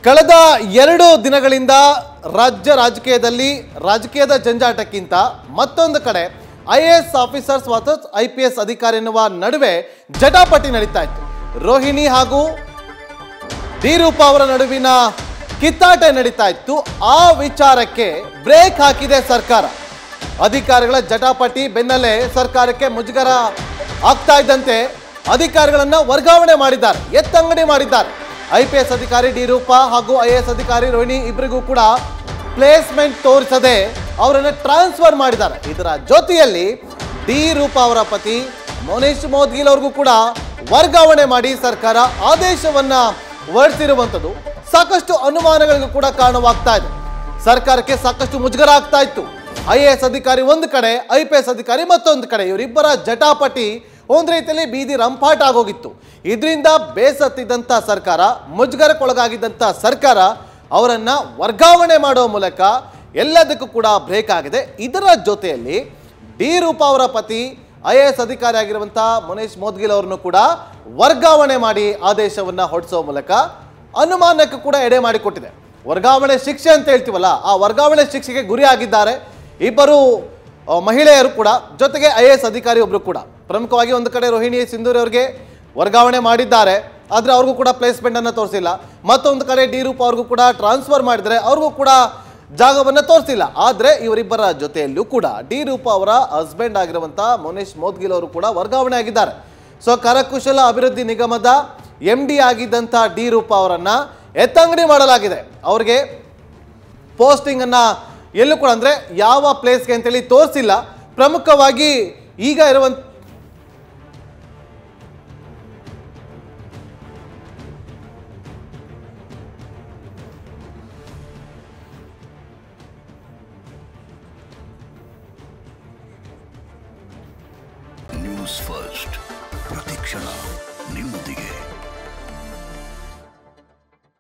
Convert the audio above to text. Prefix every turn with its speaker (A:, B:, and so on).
A: ಕಳೆದ ಎರಡು ದಿನಗಳಿಂದ ರಾಜ್ಯ ರಾಜಕೀಯದಲ್ಲಿ ರಾಜಕೀಯದ ಜಂಜಾಟಕ್ಕಿಂತ ಮತ್ತೊಂದು ಕಡೆ ಐ ಎ ಎಸ್ ಆಫೀಸರ್ಸ್ ಮತ್ತು ಐ ಪಿ ಎಸ್ ಅಧಿಕಾರಿ ಎನ್ನುವ ನಡುವೆ ಜಟಾಪಟಿ ನಡೀತಾ ಇತ್ತು ರೋಹಿಣಿ ಹಾಗೂ ಡಿರೂಪ ಅವರ ನಡುವಿನ ಕಿತ್ತಾಟ ನಡೀತಾ ಇತ್ತು ಆ ವಿಚಾರಕ್ಕೆ ಬ್ರೇಕ್ ಹಾಕಿದೆ ಸರ್ಕಾರ ಅಧಿಕಾರಿಗಳ ಜಟಾಪಟಿ ಬೆನ್ನಲ್ಲೇ ಸರ್ಕಾರಕ್ಕೆ ಮುಜುಗರ ಆಗ್ತಾ ಇದ್ದಂತೆ ಅಧಿಕಾರಿಗಳನ್ನ ವರ್ಗಾವಣೆ ಮಾಡಿದ್ದಾರೆ ಎತ್ತಂಗಡಿ ಮಾಡಿದ್ದಾರೆ ಐ ಪಿ ಎಸ್ ಅಧಿಕಾರಿ ಡಿರೂಪ ಹಾಗೂ ಐ ಎ ಎಸ್ ಅಧಿಕಾರಿ ರೋಹಿಣಿ ಇಬ್ಬರಿಗೂ ಕೂಡ ಪ್ಲೇಸ್ಮೆಂಟ್ ತೋರಿಸದೆ ಅವರನ್ನು ಟ್ರಾನ್ಸ್ಫರ್ ಮಾಡಿದ್ದಾರೆ ಇದರ ಜೊತೆಯಲ್ಲಿ ಡಿ ರೂಪ ಅವರ ಪತಿ ಮೋನೇಶ್ ಮೋದ್ಗಿಲ್ ಅವ್ರಿಗೂ ಕೂಡ ವರ್ಗಾವಣೆ ಮಾಡಿ ಸರ್ಕಾರ ಆದೇಶವನ್ನ ಹೊರಡಿಸಿರುವಂಥದ್ದು ಸಾಕಷ್ಟು ಅನುಮಾನಗಳಿಗೂ ಕೂಡ ಕಾರಣವಾಗ್ತಾ ಇದೆ ಸರ್ಕಾರಕ್ಕೆ ಸಾಕಷ್ಟು ಮುಜುಗರ ಆಗ್ತಾ ಇತ್ತು ಐ ಎ ಎಸ್ ಅಧಿಕಾರಿ ಒಂದು ಕಡೆ ಐ ಪಿ ಎಸ್ ಅಧಿಕಾರಿ ಮತ್ತೊಂದು ಕಡೆ ಇವರಿಬ್ಬರ ಜಟಾಪಟಿ ಒಂದ್ ರೀತಿಯಲ್ಲಿ ಬೀದಿ ರಂಪಾಟ ಆಗೋಗಿತ್ತು ಇದರಿಂದ ಬೇಸತ್ತಿದ್ದಂಥ ಸರ್ಕಾರ ಮುಜುಗರಕ್ಕೊಳಗಾಗಿದ್ದಂಥ ಸರ್ಕಾರ ಅವರನ್ನ ವರ್ಗಾವಣೆ ಮಾಡುವ ಮೂಲಕ ಎಲ್ಲದಕ್ಕೂ ಕೂಡ ಬ್ರೇಕ್ ಆಗಿದೆ ಇದರ ಜೊತೆಯಲ್ಲಿ ಡಿ ರೂಪ ಅವರ ಪತಿ ಐ ಎ ಎಸ್ ಅಧಿಕಾರಿ ಆಗಿರುವಂತಹ ಮನೀಶ್ ಮೋದ್ಗಿಲ್ ಅವರನ್ನು ಕೂಡ ವರ್ಗಾವಣೆ ಮಾಡಿ ಆದೇಶವನ್ನ ಹೊರಡಿಸುವ ಮೂಲಕ ಅನುಮಾನಕ್ಕೂ ಕೂಡ ಎಡೆ ಮಾಡಿಕೊಟ್ಟಿದೆ ವರ್ಗಾವಣೆ ಶಿಕ್ಷೆ ಅಂತ ಹೇಳ್ತೀವಲ್ಲ ಆ ವರ್ಗಾವಣೆ ಶಿಕ್ಷೆಗೆ ಗುರಿ ಆಗಿದ್ದಾರೆ ಇಬ್ಬರು ಆ, ಮಹಿಳೆಯರು ಕೂಡ ಜೊತೆಗೆ ಐ ಎ ಎಸ್ ಅಧಿಕಾರಿ ಒಬ್ರು ಕೂಡ ಪ್ರಮುಖವಾಗಿ ಒಂದು ಕಡೆ ರೋಹಿಣಿ ಸಿಂಧೂರಿ ಅವರಿಗೆ ವರ್ಗಾವಣೆ ಮಾಡಿದ್ದಾರೆ ಆದರೆ ಅವ್ರಿಗೂ ಕೂಡ ಪ್ಲೇಸ್ಮೆಂಟ್ ಅನ್ನು ತೋರಿಸಿಲ್ಲ ಮತ್ತೊಂದು ಕಡೆ ಡಿ ರೂಪ ಅವ್ರಿಗೂ ಕೂಡ ಟ್ರಾನ್ಸ್ಫರ್ ಮಾಡಿದರೆ ಅವ್ರಿಗೂ ಕೂಡ ಜಾಗವನ್ನು ತೋರಿಸಿಲ್ಲ ಆದರೆ ಇವರಿಬ್ಬರ ಜೊತೆಯಲ್ಲೂ ಕೂಡ ಡಿ ರೂಪ ಅವರ ಹಸ್ಬೆಂಡ್ ಆಗಿರುವಂಥ ಮೋನೇಶ್ ಮೋದ್ಗಿಲ್ ಅವರು ಕೂಡ ವರ್ಗಾವಣೆ ಆಗಿದ್ದಾರೆ ಸೊ ಕರಕುಶಲ ಅಭಿವೃದ್ಧಿ ನಿಗಮದ ಎಂ ಡಿ ಆಗಿದ್ದಂಥ ಡಿ ರೂಪ ಅವರನ್ನ ಎತ್ತಂಗಡಿ ಮಾಡಲಾಗಿದೆ ಅವ್ರಿಗೆ ಪೋಸ್ಟಿಂಗ್ ಅನ್ನ ಎಲ್ಲೂ ಕೂಡ ಅಂದ್ರೆ ಯಾವ ಪ್ಲೇಸ್ಗೆ ಅಂತೇಳಿ ತೋರಿಸಿಲ್ಲ ಪ್ರಮುಖವಾಗಿ ಈಗ ಇರುವಂತ
B: ನ್ಯೂಸ್ ಫಸ್ಟ್ ಪ್ರತಿಕ್ಷಣ ನಿಮ್ಮೊಂದಿಗೆ